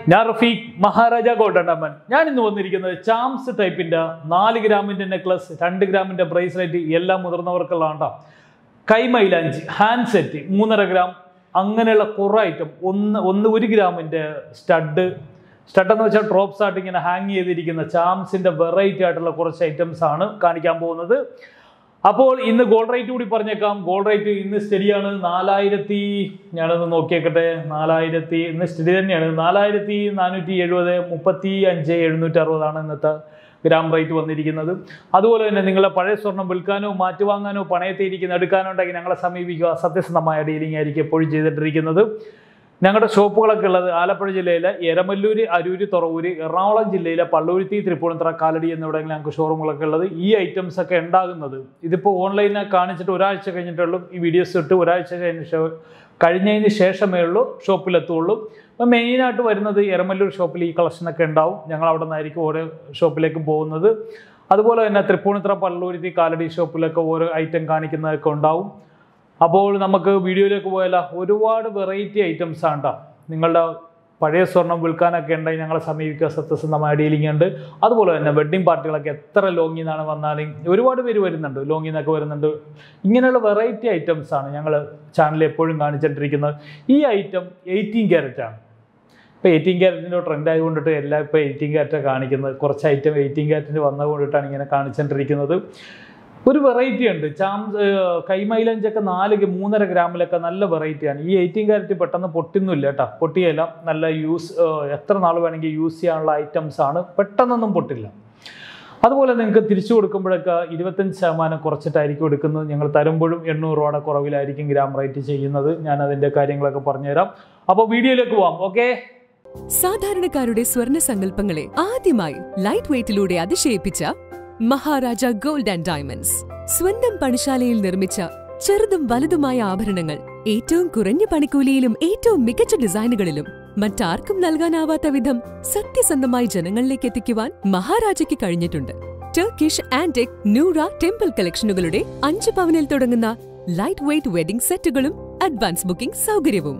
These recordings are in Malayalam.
ഞാൻ റഫീഖ് മഹാരാജ ഗോൾഡൻ ഡയമണ്ട് ഞാൻ ഇന്ന് വന്നിരിക്കുന്നത് ചാംസ് ടൈപ്പിന്റെ നാല് ഗ്രാമിന്റെ നെക്ലസ് രണ്ട് ഗ്രാമിന്റെ ബ്രേസ്ലെറ്റ് എല്ലാം മുതിർന്നവർക്കുള്ളതാണ് ട്ടോ. കൈമൈലാഞ്ചി ഹാൻഡ് സെറ്റ് മൂന്നര ഗ്രാം അങ്ങനെയുള്ള കുറേ ഐറ്റം ഒന്ന് ഒന്ന് ഒരു ഗ്രാമിന്റെ സ്റ്റഡ് സ്റ്റഡ് എന്ന് വെച്ചാൽ ഡ്രോപ്സ് ആയിട്ട് ഇങ്ങനെ ഹാങ് ചെയ്തിരിക്കുന്ന ചാംസിന്റെ വെറൈറ്റി ആയിട്ടുള്ള കുറച്ച് ഐറ്റംസ് ആണ് കാണിക്കാൻ പോകുന്നത് അപ്പോൾ ഇന്ന് ഗോൾഡ് റേറ്റ് കൂടി പറഞ്ഞേക്കാം ഗോൾഡ് റേറ്റ് ഇന്ന് സ്റ്റഡിയാണ് നാലായിരത്തി ഞാനൊന്ന് നോക്കിയേക്കട്ടെ നാലായിരത്തി ഇന്ന് സ്റ്റഡി തന്നെയാണ് നാലായിരത്തി നാനൂറ്റി എഴുപത് മുപ്പത്തി അഞ്ച് എഴുന്നൂറ്റി അറുപതാണ് ഇന്നത്തെ ഗ്രാം റേറ്റ് വന്നിരിക്കുന്നത് അതുപോലെ തന്നെ നിങ്ങളുടെ പഴയ സ്വർണം വിൽക്കാനോ മാറ്റുവാങ്ങാനോ പണയത്തിയിരിക്കുന്ന എടുക്കാനോ ഉണ്ടെങ്കിൽ ഞങ്ങളെ സമീപിക്കുക സത്യസന്ധമായ ഡീലിംഗ് ആയിരിക്കും എപ്പോഴും ചെയ്തിട്ടിരിക്കുന്നത് ഞങ്ങളുടെ ഷോപ്പുകളൊക്കെ ഉള്ളത് ആലപ്പുഴ ജില്ലയിലെ എരമല്ലൂര് അരൂര് തുറവൂര് എറണാകുളം ജില്ലയിലെ പള്ളൂരുത്തി തൃപ്പൂണിത്തറ കാലടി എന്നിവിടങ്ങളിൽ ഞങ്ങൾക്ക് ഷോറൂമുകളൊക്കെ ഉള്ളത് ഈ ഐറ്റംസ് ഒക്കെ ഉണ്ടാകുന്നത് ഇതിപ്പോൾ ഓൺലൈനിൽ കാണിച്ചിട്ട് ഒരാഴ്ച കഴിഞ്ഞിട്ടുള്ളൂ ഈ വീഡിയോസ് ഇട്ട് ഒരാഴ്ച കഴിഞ്ഞ ശേ- കഴിഞ്ഞതിന് ശേഷമേ ഉള്ളൂ ഷോപ്പിലെത്തുള്ളൂ അപ്പം മെയിനായിട്ട് വരുന്നത് എരമല്ലൂർ ഷോപ്പിൽ ഈ കളക്ഷനൊക്കെ ഉണ്ടാവും ഞങ്ങൾ അവിടെ നിന്നായിരിക്കും ഓരോ ഷോപ്പിലേക്ക് പോകുന്നത് അതുപോലെ തന്നെ തൃപ്പൂണിത്തറ പള്ളൂരുത്തി കാലടി ഷോപ്പിലൊക്കെ ഓരോ ഐറ്റം കാണിക്കുന്നതൊക്കെ ഉണ്ടാവും അപ്പോൾ നമുക്ക് വീഡിയോയിലേക്ക് പോയാലോ ഒരുപാട് വെറൈറ്റി ഐറ്റംസ് ആണ് ട്ടോ. നിങ്ങളുടെ പഴയ സ്വർണം വിൽക്കാനൊക്കെ ഉണ്ടെങ്കിൽ ഞങ്ങളെ സമീപിക്കുക സത്യസന്ധമായ ഡീലിംഗ് ഉണ്ട് അതുപോലെ തന്നെ വെഡ്ഡിംഗ് പാർട്ടികളൊക്കെ എത്ര ലോങ്ങിൽ നിന്നാണ് വന്നാലും ഒരുപാട് പേര് വരുന്നുണ്ട് ലോങ്ങിൽ നിന്നൊക്കെ വരുന്നുണ്ട് ഇങ്ങനെയുള്ള വെറൈറ്റി ഐറ്റംസ് ആണ് ഞങ്ങൾ ചാനലിൽ എപ്പോഴും കാണിച്ചിട്ടിരിക്കുന്നത് ഈ ഐറ്റം എയ്റ്റീൻ ക്യാരറ്റ് ആണ് ഇപ്പോൾ എയ്റ്റീൻ ക്യാരറ്റിൻ്റെ ട്രെൻഡ് ആയതുകൊണ്ടിട്ട് എല്ലാം ഇപ്പോൾ എയ്റ്റീൻ ക്യാരറ്റാണ് കാണിക്കുന്നത് കുറച്ച് ഐറ്റം എയ്റ്റീൻ ക്യാരറ്റിന് വന്നതുകൊണ്ടിട്ടാണ് ഇങ്ങനെ കാണിച്ചുകൊണ്ടിരിക്കുന്നത് ഒരു വെറൈറ്റി ഉണ്ട് ചാം കൈമൈലഞ്ചൊക്കെ നാല് ഗ്രാ- മൂന്നര ഗ്രാമിലൊക്കെ നല്ല വെറൈറ്റിയാണ് ഈ എയ്റ്റീൻ ക്യാരറ്റ് പെട്ടെന്ന് പൊട്ടുന്നില്ല കേട്ടോ പൊട്ടിയല്ല നല്ല യൂസ് എത്ര നാൾ വേണമെങ്കിൽ യൂസ് ചെയ്യാനുള്ള ഐറ്റംസ് ആണ് പെട്ടെന്നൊന്നും പൊട്ടില്ല അതുപോലെ നിങ്ങൾക്ക് തിരിച്ചു കൊടുക്കുമ്പോഴൊക്കെ ഇരുപത്തഞ്ച് ശതമാനം കുറച്ചിട്ടായിരിക്കും എടുക്കുന്നത് ഞങ്ങൾ തരുമ്പോഴും എണ്ണൂറ് രൂപയുടെ കുറവിലായിരിക്കും ഗ്രാം റേറ്റ് ചെയ്യുന്നത് ഞാൻ അതിൻ്റെ കാര്യങ്ങളൊക്കെ പറഞ്ഞുതരാം അപ്പോൾ വീഡിയോയിലേക്ക് പോവാം ഓക്കെ സാധാരണക്കാരുടെ സ്വർണ്ണ സങ്കല്പങ്ങളെ ആദ്യമായി ലൈറ്റ് വെയ്റ്റിലൂടെ അതിശയിപ്പിച്ച മഹാരാജ ഗോൾഡ് ആൻഡ് ഡയമണ്ട്സ് സ്വന്തം പണിശാലയിൽ നിർമ്മിച്ച ചെറുതും വലുതുമായ ആഭരണങ്ങൾ ഏറ്റവും കുറഞ്ഞ പണിക്കൂലിയിലും ഏറ്റവും മികച്ച ഡിസൈനുകളിലും മറ്റാർക്കും നൽകാനാവാത്ത വിധം സത്യസന്ധമായി ജനങ്ങളിലേക്ക് എത്തിക്കുവാൻ മഹാരാജയ്ക്ക് കഴിഞ്ഞിട്ടുണ്ട് ടർക്കിഷ് ആന്റിക് നൂറ ടെമ്പിൾ കളക്ഷനുകളുടെ അഞ്ച് പവനിൽ തുടങ്ങുന്ന ലൈറ്റ് വെയ്റ്റ് വെഡിംഗ് സെറ്റുകളും അഡ്വാൻസ് ബുക്കിംഗ് സൗകര്യവും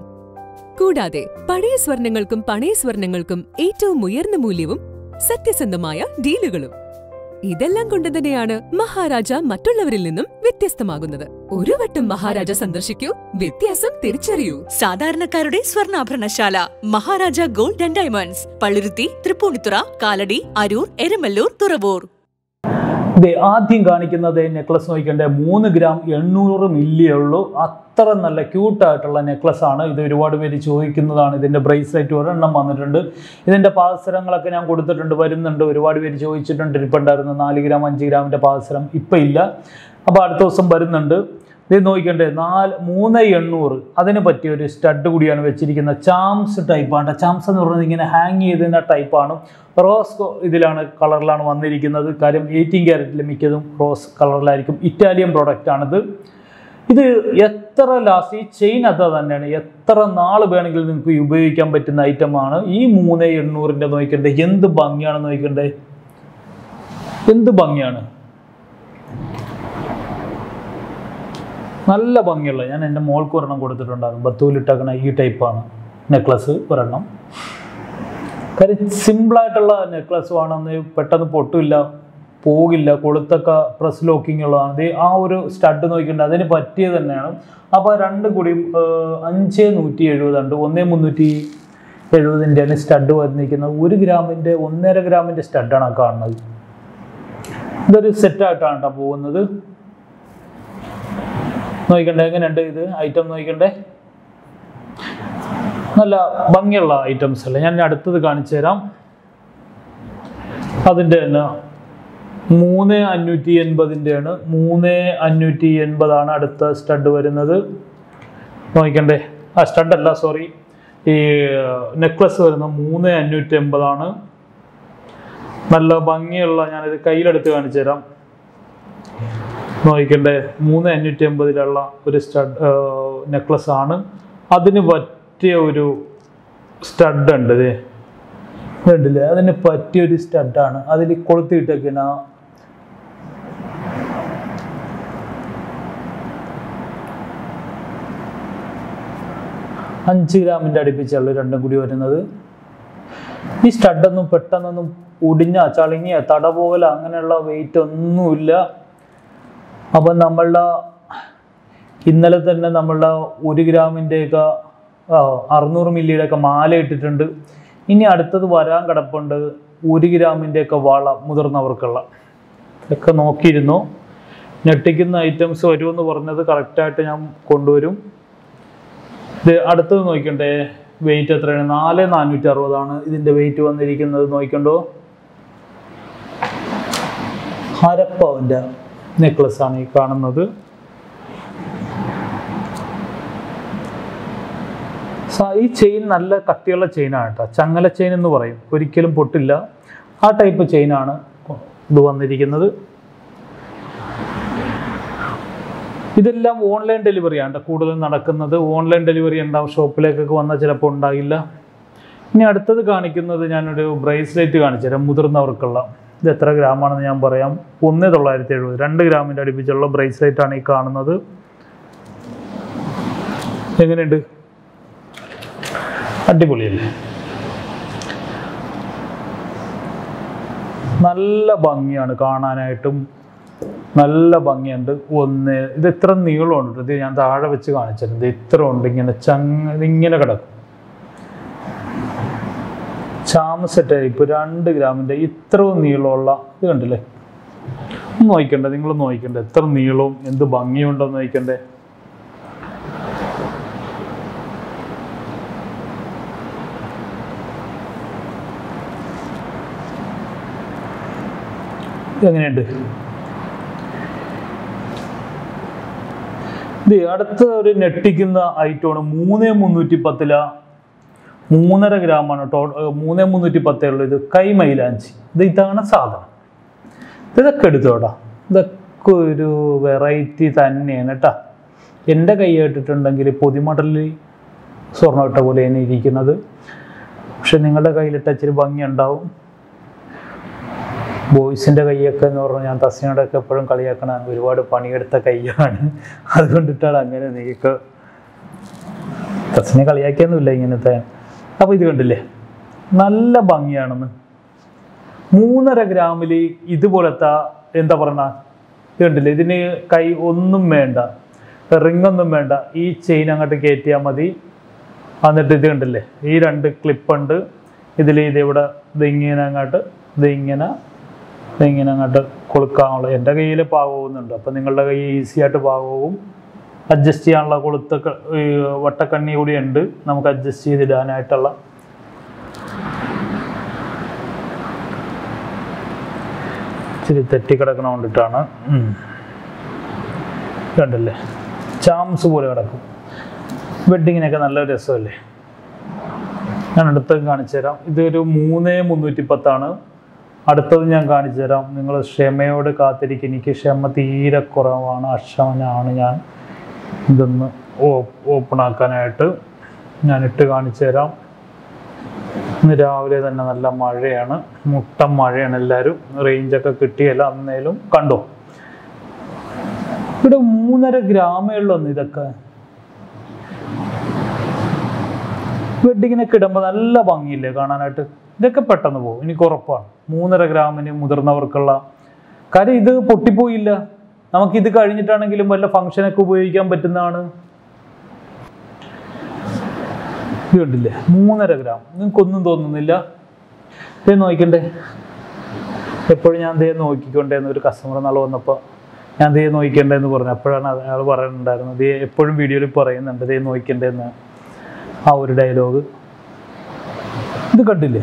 കൂടാതെ പഴയ സ്വർണങ്ങൾക്കും പണയ സ്വർണങ്ങൾക്കും ഏറ്റവും ഉയർന്ന മൂല്യവും സത്യസന്ധമായ ഡീലുകളും ഇതെല്ലാം കൊണ്ട് തന്നെയാണ് മഹാരാജ മറ്റുള്ളവരിൽ നിന്നും വ്യത്യസ്തമാകുന്നത് ഒരു വട്ടം മഹാരാജ സന്ദർശിക്കൂ വ്യത്യാസം തിരിച്ചറിയൂ സാധാരണക്കാരുടെ സ്വർണ്ണാഭരണശാല Maharaja gold and diamonds Palluruthy Tripunithura Kalady Aroor Eramalloor Thuravoor ഇത് ആദ്യം കാണിക്കുന്നത് നെക്ലസ് നോക്കിക്കണ്ടേ മൂന്ന് ഗ്രാം എണ്ണൂറ് മില്ലിയേ ഉള്ളൂ അത്ര നല്ല ക്യൂട്ടായിട്ടുള്ള നെക്ലസ് ആണ് ഇത് ഒരുപാട് പേര് ചോദിക്കുന്നതാണ് ഇതിൻ്റെ ബ്രേസ്ലെറ്റ് ഒരെണ്ണം വന്നിട്ടുണ്ട് ഇതിൻ്റെ പാദസരങ്ങളൊക്കെ ഞാൻ കൊടുത്തിട്ടുണ്ട് വരുന്നുണ്ട് ഒരുപാട് പേര് ചോദിച്ചിട്ടുണ്ട് ഇരിപ്പുണ്ടായിരുന്നു നാല് ഗ്രാം അഞ്ച് ഗ്രാമിൻ്റെ പാദസരം ഇപ്പം ഇല്ല അപ്പോൾ അടുത്ത ദിവസം വരുന്നുണ്ട് ഇത് നോക്കിക്കണ്ടേ നാല് മൂന്ന് എണ്ണൂറ് അതിന് പറ്റിയ ഒരു സ്റ്റഡ് കൂടിയാണ് വെച്ചിരിക്കുന്നത് ചാംസ് ടൈപ്പാണ് ചാംസ് എന്ന് പറയുന്നത് ഇങ്ങനെ ഹാങ് ചെയ്തതിൻ്റെ ടൈപ്പാണ് റോസ് കൊ- ഇതിലാണ് കളറിലാണ് വന്നിരിക്കുന്നത് കാര്യം എയ്റ്റീൻ ക്യാരറ്റിൽ മിക്കതും റോസ് കളറിലായിരിക്കും ഇറ്റാലിയൻ പ്രോഡക്റ്റ് ആണിത് ഇത് എത്ര ലാസ്റ്റ് ഈ ചെയിൻ അത് തന്നെയാണ് എത്ര നാൾ വേണമെങ്കിലും നിങ്ങൾക്ക് ഉപയോഗിക്കാൻ പറ്റുന്ന ഐറ്റമാണ് ഈ മൂന്ന് എണ്ണൂറിൻ്റെ നോക്കണ്ടേ എന്ത് ഭംഗിയാണ് നോക്കണ്ടേ എന്ത് ഭംഗിയാണ് നല്ല ഭംഗിയുള്ള ഞാൻ എൻ്റെ മോൾക്ക് ഒരെണ്ണം കൊടുത്തിട്ടുണ്ടായിരുന്നു ബത്തൂലിട്ടേക്കണ ഈ ടൈപ്പാണ് നെക്ലസ് ഒരെണ്ണം കാര്യം സിമ്പിളായിട്ടുള്ള നെക്ലസ് ആണെന്ന് പെട്ടെന്ന് പൊട്ടില്ല പോകില്ല കൊളുത്തൊക്കെ പ്രസ് ലോക്കിംഗ് ഉള്ളതാണ് ഇത് ആ ഒരു സ്റ്റഡ് നോക്കിയിട്ടുണ്ട് അതിന് പറ്റിയത് തന്നെയാണ് അപ്പോൾ രണ്ടും കൂടി അഞ്ച് നൂറ്റി എഴുപതുണ്ട് ഒന്നേ മുന്നൂറ്റി എഴുപതിൻ്റെയാണ് സ്റ്റഡ് വന്നിരിക്കുന്നത് ഒരു ഗ്രാമിൻ്റെ ഒന്നര ഗ്രാമിൻ്റെ സ്റ്റഡാണ് ആ കാണുന്നത് ഇതൊരു സെറ്റായിട്ടാണ് കേട്ടോ പോകുന്നത് നോക്കണ്ടേ എങ്ങനെയുണ്ട് ഇത് ഐറ്റം നോക്കണ്ടേ നല്ല ഭംഗിയുള്ള ഐറ്റംസ് അല്ലേ ഞാൻ ഇനി അടുത്തത് കാണിച്ചു തരാം അതിൻ്റെ തന്നെ മൂന്ന് അഞ്ഞൂറ്റി എൺപതിൻ്റെയാണ് മൂന്ന് അഞ്ഞൂറ്റി എൺപതാണ് അടുത്ത സ്റ്റഡ് വരുന്നത് നോക്കണ്ടേ ആ സ്റ്റഡ് അല്ല സോറി ഈ നെക്ലസ് വരുന്നത് മൂന്ന് അഞ്ഞൂറ്റി എൺപതാണ് നല്ല ഭംഗിയുള്ള ഞാനിത് കയ്യിലെടുത്ത് കാണിച്ചു തരാം നോക്കണ്ടേ മൂന്ന് അഞ്ഞൂറ്റി അമ്പതിലുള്ള ഒരു സ്റ്റഡ് നെക്ലസ് ആണ് അതിന് പറ്റിയ ഒരു സ്റ്റഡ് ഉണ്ട് ഇത് കണ്ടില്ലേ അതിന് പറ്റിയ ഒരു സ്റ്റഡാണ് അതിൽ കൊളുത്തിയിട്ടൊക്കെയാണ് ആ അഞ്ച് ഗ്രാമിൻ്റെ അടുപ്പിച്ചുള്ള രണ്ടും കൂടി വരുന്നത് ഈ സ്റ്റഡൊന്നും പെട്ടെന്നൊന്നും ഒടിഞ്ഞ ചളിങ്ങിയ തട പോലെ അങ്ങനെയുള്ള വെയിറ്റ് ഒന്നുമില്ല അപ്പം നമ്മളുടെ ഇന്നലെ തന്നെ നമ്മളുടെ ഒരു ഗ്രാമിൻ്റെയൊക്കെ അറുന്നൂറ് മില്ലിയുടെ ഒക്കെ മാല ഇട്ടിട്ടുണ്ട് ഇനി അടുത്തത് വരാൻ കിടപ്പുണ്ട് ഒരു ഗ്രാമിൻ്റെയൊക്കെ വള മുതിർന്നവർക്കുള്ള ഇതൊക്കെ നോക്കിയിരുന്നു ഞെട്ടിക്കുന്ന ഐറ്റംസ് വരുമെന്ന് പറഞ്ഞത് കറക്റ്റായിട്ട് ഞാൻ കൊണ്ടുവരും ഇത് അടുത്തത് നോക്കണ്ടേ വെയിറ്റ് എത്രയാണ് നാല് നാനൂറ്റി അറുപതാണ് ഇതിൻ്റെ വെയിറ്റ് വന്നിരിക്കുന്നത് നോക്കണ്ടോ ഹരപ്പവൻ്റെ നെക്ലസ് ആണ് ഈ കാണുന്നത് സ- ഈ ചെയിൻ നല്ല കട്ടിയുള്ള ചെയിനാണ് കേട്ടോ ചങ്ങല ചെയിൻ എന്ന് പറയും ഒരിക്കലും പൊട്ടില്ല ആ ടൈപ്പ് ചെയിനാണ് ഇത് വന്നിരിക്കുന്നത് ഇതെല്ലാം ഓൺലൈൻ ഡെലിവറിയാണ് ട്ടോ കൂടുതൽ നടക്കുന്നത് ഓൺലൈൻ ഡെലിവറി ഉണ്ടാവും ഷോപ്പിലേക്കൊക്കെ വന്നാൽ ചിലപ്പോൾ ഉണ്ടാകില്ല ഇനി അടുത്തത് കാണിക്കുന്നത് ഞാനൊരു ബ്രേസ്ലെറ്റ് കാണിച്ചു തരാം മുതിർന്നവർക്കുള്ള ഇത് എത്ര ഗ്രാമാണെന്ന് ഞാൻ പറയാം ഒന്ന് തൊള്ളായിരത്തി എഴുപത് രണ്ട് ഗ്രാമിൻ്റെ അടുപ്പിച്ചുള്ള ബ്രേസ്ലെറ്റ് ആണ് ഈ കാണുന്നത് എങ്ങനെയുണ്ട് അടിപൊളിയല്ലേ നല്ല ഭംഗിയാണ് കാണാനായിട്ടും നല്ല ഭംഗിയുണ്ട് ഒന്ന് ഇത് ഇത്ര നീളമുണ്ട് ഇത് ഞാൻ താഴെ വെച്ച് കാണിച്ചിട്ടുണ്ട് ഇത് ഇത്ര ഉണ്ട് ഇങ്ങനെ ചങ്ങ ഇതിങ്ങനെ കിടക്കും ചാമസ ടൈപ്പ് രണ്ട് ഗ്രാമിൻ്റെ ഇത്രയും നീളമുള്ള ഇത് കണ്ടില്ലേ ഒന്ന് നോക്കണ്ടേ നിങ്ങൾ നോക്കണ്ടേ എത്ര നീളവും എന്ത് ഭംഗിയുണ്ടെന്ന് നോക്കണ്ടേ എങ്ങനെയുണ്ട് ഇത് അടുത്ത ഒരു ഞെട്ടിക്കുന്ന ഐറ്റമാണ് മൂന്ന് മുന്നൂറ്റി പത്തില മൂന്നര ഗ്രാമാണ് ടോ മൂന്ന് മുന്നൂറ്റി പത്തേ ഉള്ളൂ ഇത് കൈ മൈലാഞ്ചി ഇത് ഇതാണ് സാധനം ഇതൊക്കെ എടുത്തോടാ ഇതൊക്കെ ഒരു വെറൈറ്റി തന്നെയാണ് കേട്ടാ എൻ്റെ കൈ കേട്ടിട്ടുണ്ടെങ്കിൽ പൊതിമടലിൽ സ്വർണ്ണം ഇട്ട പോലെയാണ് ഇരിക്കുന്നത് പക്ഷെ നിങ്ങളുടെ കയ്യിലിട്ട ഇച്ചിരി ഭംഗി ഉണ്ടാവും ബോയ്സിൻ്റെ കൈയൊക്കെ എന്ന് പറഞ്ഞാൽ ഞാൻ തസ്നയോടൊക്കെ എപ്പോഴും കളിയാക്കണ ഒരുപാട് പണിയെടുത്ത കൈയാണ് അതുകൊണ്ടിട്ടാണ് അങ്ങനെ നീക്ക് തസ്നെ കളിയാക്കിയൊന്നുമില്ല ഇങ്ങനത്തെ അപ്പോൾ ഇത് കണ്ടില്ലേ നല്ല ഭംഗിയാണെന്ന് മൂന്നര ഗ്രാമിൽ ഇതുപോലത്തെ എന്താ പറയുക ഇത് കണ്ടില്ലേ ഇതിന് കൈ ഒന്നും വേണ്ട റിംഗ് ഒന്നും വേണ്ട ഈ ചെയിൻ അങ്ങോട്ട് കയറ്റിയാൽ മതി എന്നിട്ട് ഇത് കണ്ടില്ലേ ഈ രണ്ട് ക്ലിപ്പുണ്ട് ഇതിൽ ഇത് ഇവിടെ ഇത് ഇങ്ങനെ അങ്ങോട്ട് ഇത് ഇങ്ങനെ ഇത് ഇങ്ങനെ അങ്ങോട്ട് കൊടുക്കാനുള്ള എൻ്റെ കയ്യിൽ പാകവുന്നുണ്ട് അപ്പം നിങ്ങളുടെ കൈ ഈസി ആയിട്ട് പാകവും അഡ്ജസ്റ്റ് ചെയ്യാനുള്ള കൊളുത്തൊക്കെ ഈ വട്ടക്കണ്ണി കൂടി ഉണ്ട് നമുക്ക് അഡ്ജസ്റ്റ് ചെയ്തിടാനായിട്ടുള്ള ഇച്ചിരി തെറ്റിക്കിടക്കണ കൊണ്ടിട്ടാണ് ഉം. കണ്ടല്ലേ ചാംസ് പോലെ കിടക്കും വെഡിങ്ങിനൊക്കെ നല്ല രസമല്ലേ ഞാൻ അടുത്തത് കാണിച്ചു തരാം ഇതൊരു മൂന്ന് മുന്നൂറ്റി പത്താണ് അടുത്തത് ഞാൻ കാണിച്ചു തരാം നിങ്ങൾ ക്ഷമയോട് കാത്തിരിക്കും എനിക്ക് ക്ഷമ തീരെ കുറവാണ് അക്ഷമനാണ് ഞാൻ ഇതൊന്ന് ഓപ്പൺ ആക്കാനായിട്ട് ഞാൻ ഇട്ട് കാണിച്ചു തരാം ഇന്ന് രാവിലെ തന്നെ നല്ല മഴയാണ് മുട്ട മഴയാണ് എല്ലാവരും റേഞ്ചൊക്കെ കിട്ടിയല്ല അന്നേലും കണ്ടോ ഇവിടെ മൂന്നര ഗ്രാമേ ഉള്ളൂ ഇതൊക്കെ വെഡിങ്ങിനൊക്കെ ഇടുമ്പോൾ നല്ല ഭംഗിയില്ലേ കാണാനായിട്ട് ഇതൊക്കെ പെട്ടെന്ന് പോകും എനിക്ക് ഉറപ്പാണ് മൂന്നര ഗ്രാമിന് മുതിർന്നവർക്കുള്ള കാര്യം ഇത് പൊട്ടിപ്പോയില്ല നമുക്കിത് കഴിഞ്ഞിട്ടാണെങ്കിലും വല്ല ഫംഗ്ഷനൊക്കെ ഉപയോഗിക്കാൻ പറ്റുന്നതാണ് ഇത് കണ്ടില്ലേ മൂന്നര ഗ്രാം നിങ്ങൾക്കൊന്നും തോന്നുന്നില്ല ഇത് നോക്കണ്ടേ എപ്പോഴും ഞാൻ ദേ നോക്കിക്കൊണ്ടേന്ന് ഒരു കസ്റ്റമർ നാൾ വന്നപ്പോൾ ഞാൻ ദേ നോക്കിക്കണ്ടേന്ന് പറഞ്ഞു അപ്പോഴാണ് അയാൾ പറയുന്നുണ്ടായിരുന്നത് ദേ എപ്പോഴും വീഡിയോയിൽ പറയുന്നുണ്ട് ദേ നോക്കിക്കണ്ടേന്ന് ആ ഒരു ഡയലോഗ് ഇത് കണ്ടില്ലേ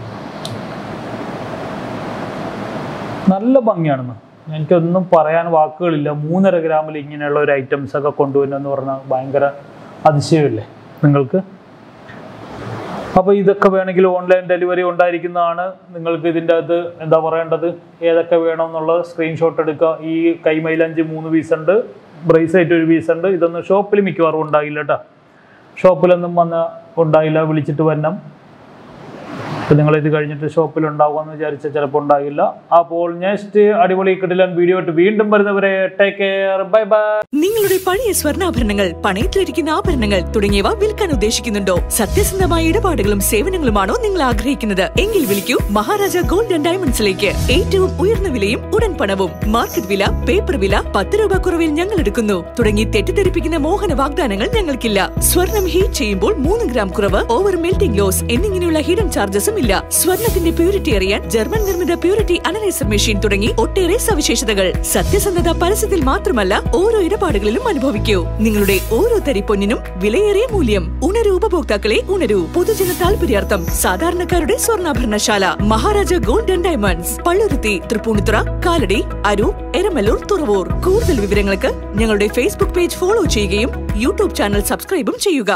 നല്ല ഭംഗിയാണെന്ന് എനിക്കൊന്നും പറയാൻ വാക്കുകളില്ല മൂന്നര ഗ്രാമിൽ ഇങ്ങനെയുള്ള ഒരു ഐറ്റംസ് ഒക്കെ കൊണ്ടുവരുന്നെന്ന് പറഞ്ഞാൽ ഭയങ്കര അതിശയമില്ലേ നിങ്ങൾക്ക് അപ്പോൾ ഇതൊക്കെ വേണമെങ്കിൽ ഓൺലൈൻ ഡെലിവറി ഉണ്ടായിരിക്കുന്നതാണ് നിങ്ങൾക്ക് ഇതിൻ്റെ അകത്ത് എന്താ പറയേണ്ടത് ഏതൊക്കെ വേണമെന്നുള്ളത് സ്ക്രീൻഷോട്ട് എടുക്കുക ഈ കൈമൈലഞ്ച് മൂന്ന് പീസ് ഉണ്ട് ബ്രേസ്ലെറ്റ് ഒരു പീസ് ഉണ്ട് ഇതൊന്നും ഷോപ്പിൽ മിക്കവാറും ഉണ്ടാകില്ല കേട്ടോ ഷോപ്പിലൊന്നും വന്ന് ഉണ്ടായില്ല വിളിച്ചിട്ട് വരണം അപ്പോൾ നിങ്ങൾ ഇത് കഴിഞ്ഞിട്ട് ഷോപ്പിൽ ഉണ്ടാകുമെന്ന് വിചാരിച്ച ചിലപ്പോൾ ഉണ്ടാകില്ല അപ്പോൾ നെക്സ്റ്റ് അടിപൊളി കിടിലൻ വീഡിയോ ആയിട്ട് വീണ്ടും വരുന്നവരെ ടേക്ക് കെയർ ബൈ ബൈ നിങ്ങളുടെ പഴയ സ്വർണ്ണാഭരണങ്ങൾ പണയത്തിലിരിക്കുന്ന ആഭരണങ്ങൾ തുടങ്ങിയവ വിൽക്കാൻ ഉദ്ദേശിക്കുന്നുണ്ടോ സത്യസന്ധമായ ഇടപാടുകളും സേവനങ്ങളുമാണോ നിങ്ങൾ ആഗ്രഹിക്കുന്നത് എങ്കിൽ വിളിക്കൂ മഹാരാജ ഗോൾഡ് ആൻഡ് ഡയമണ്ട്സിലേക്ക് ഏറ്റവും ഉയർന്ന വിലയും ഉടൻ പണവും മാർക്കറ്റ് വില പേപ്പർ വില പത്ത് രൂപ കുറവിൽ ഞങ്ങൾ എടുക്കുന്നു തുടങ്ങി തെറ്റിദ്ധരിപ്പിക്കുന്ന മോഹന വാഗ്ദാനങ്ങൾ ഞങ്ങൾക്കില്ല സ്വർണം ഹീറ്റ് ചെയ്യുമ്പോൾ മൂന്ന് ഗ്രാം കുറവ് ഓവർ മെൽറ്റിംഗ് ലോസ് എന്നിങ്ങനെയുള്ള ഹിഡൻ ചാർജസും ഇല്ല സ്വർണത്തിന്റെ പ്യൂരിറ്റി അറിയാൻ ജർമ്മൻ നിർമ്മിത പ്യൂരിറ്റി അനലൈസർ മെഷീൻ തുടങ്ങി ഒട്ടേറെ സവിശേഷതകൾ സത്യസന്ധത പരസ്യത്തിൽ മാത്രമല്ല ഓരോ ഇടപാടുകളിലും അനുഭവിക്കൂ നിങ്ങളുടെ ഓരോ തരി പൊന്നിനും വിലയേറിയ മൂല്യം ഉണരൂ ഉപഭോക്താക്കളെ ഉണരൂ പൊതുജന താല്പര്യാർത്ഥം സാധാരണക്കാരുടെ സ്വർണ്ണാഭരണശാല Maharaja gold and diamonds Palluruthy Tripunithura Kalady Aroor Eramalloor Thuravoor കൂടുതൽ വിവരങ്ങൾക്ക് ഞങ്ങളുടെ ഫേസ്ബുക്ക് പേജ് ഫോളോ ചെയ്യുകയും യൂട്യൂബ് ചാനൽ സബ്സ്ക്രൈബും ചെയ്യുക